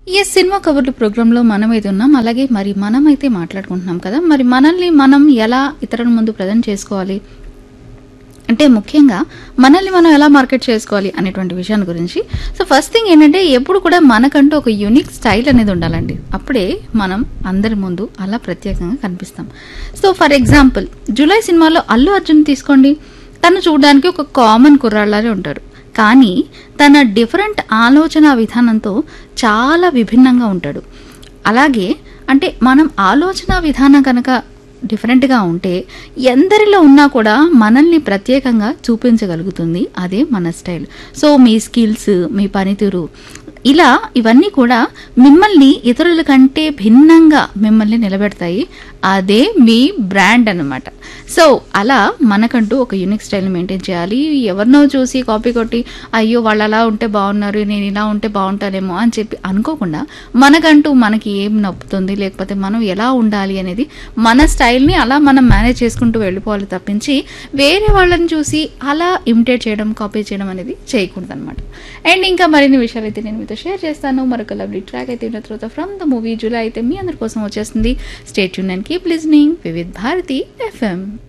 ఈ సినిమా కబుర్లు ప్రోగ్రాంలో మనం అయితే ఉన్నాం అలాగే మరి మనం అయితే మాట్లాడుకుంటున్నాం కదా మరి మనల్ని మనం ఎలా ఇతరుల ముందు ప్రజెంట్ చేసుకోవాలి అంటే ముఖ్యంగా మనల్ని మనం ఎలా మార్కెట్ చేసుకోవాలి అనేటువంటి విషయాన్ని గురించి సో ఫస్ట్ థింగ్ ఏంటంటే ఎప్పుడు కూడా మనకంటూ ఒక యూనిక్ స్టైల్ అనేది ఉండాలండి అప్పుడే మనం అందరి ముందు అలా ప్రత్యేకంగా కనిపిస్తాం సో ఫర్ ఎగ్జాంపుల్ జూలై సినిమాలో అల్లు అర్జున్ తీసుకోండి తను చూడడానికి ఒక కామన్ కుర్రాళ్ళనే ఉంటాడు కానీ తన డిఫరెంట్ ఆలోచన విధానంతో చాలా విభిన్నంగా ఉంటాడు అలాగే అంటే మనం ఆలోచన విధానం కనుక డిఫరెంట్గా ఉంటే ఎందరిలో ఉన్నా కూడా మనల్ని ప్రత్యేకంగా చూపించగలుగుతుంది అదే మన స్టైల్ సో మీ స్కిల్స్ మీ పనితీరు ఇలా ఇవన్నీ కూడా మిమ్మల్ని ఇతరుల కంటే భిన్నంగా మిమ్మల్ని నిలబెడతాయి అదే మీ బ్రాండ్ అన్నమాట సో అలా మనకంటూ ఒక యూనిక్ స్టైల్ని మెయింటైన్ చేయాలి ఎవరినో చూసి కాపీ కొట్టి అయ్యో వాళ్ళు అలా ఉంటే బాగున్నారు నేను ఇలా ఉంటే బాగుంటానేమో అని చెప్పి అనుకోకుండా మనకంటూ మనకి ఏం నప్పుతుంది లేకపోతే మనం ఎలా ఉండాలి అనేది మన స్టైల్ని అలా మనం మేనేజ్ చేసుకుంటూ వెళ్ళిపోవాలి తప్పించి వేరే వాళ్ళని చూసి అలా ఇమిటేట్ చేయడం కాపీ చేయడం అనేది చేయకూడదు అనమాట అండ్ ఇంకా మరిన్ని విషయాలు అయితే నేను మీతో షేర్ చేస్తాను మరొక లవ్లీ ట్రాక్ అయితే ఉన్న తర్వాత ఫ్రమ్ ద మూవీ జూలై అయితే మీ అందరి కోసం వచ్చేస్తుంది స్టేట్ యూన్ and keep listening Vividh Bharati FM